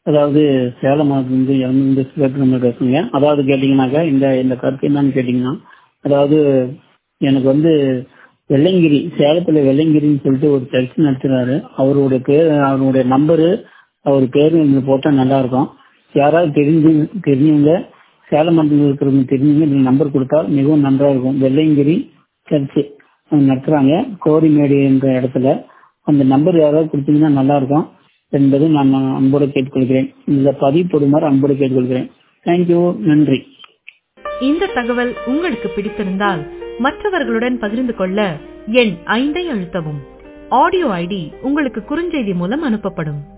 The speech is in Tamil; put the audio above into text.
அதாவது சேலம் மாவட்டத்திலிருந்து இருந்து சிவகுமார் பேசுங்க அதாவது கேட்டிங்கனாக்கா இந்த இந்த கருத்து என்னன்னு கேட்டிங்கன்னா அதாவது எனக்கு வந்து வெள்ளங்கிரி சேலத்துல வெள்ளங்கிரின்னு சொல்லிட்டு ஒரு சர்ச் நடத்துறாரு அவருடைய பேர் அவருடைய நம்பரு அவர் பேரு இங்க போட்டா நல்லா இருக்கும் யாராவது தெரிஞ்சு தெரிஞ்சவங்க சேலம் மாவட்டத்தில் இருக்கிறவங்க தெரிஞ்சவங்க இந்த நம்பர் கொடுத்தா மிகவும் நன்றா இருக்கும் வெள்ளங்கிரி சர்ச் நடத்துறாங்க கோரிமேடு என்ற இடத்துல அந்த நம்பர் யாராவது கொடுத்தீங்கன்னா நல்லா இருக்கும் என்பது நான் அன்போடு கேட்டுக்கொள்கிறேன் இந்த பதிவு போடுமாறு அன்போடு கேட்டுக்கொள்கிறேன் தேங்க்யூ நன்றி இந்த தகவல் உங்களுக்கு பிடித்திருந்தால் மற்றவர்களுடன் பகிர்ந்து கொள்ள எண் ஐந்தை அழுத்தவும் ஆடியோ ஐடி உங்களுக்கு குறுஞ்செய்தி மூலம் அனுப்பப்படும்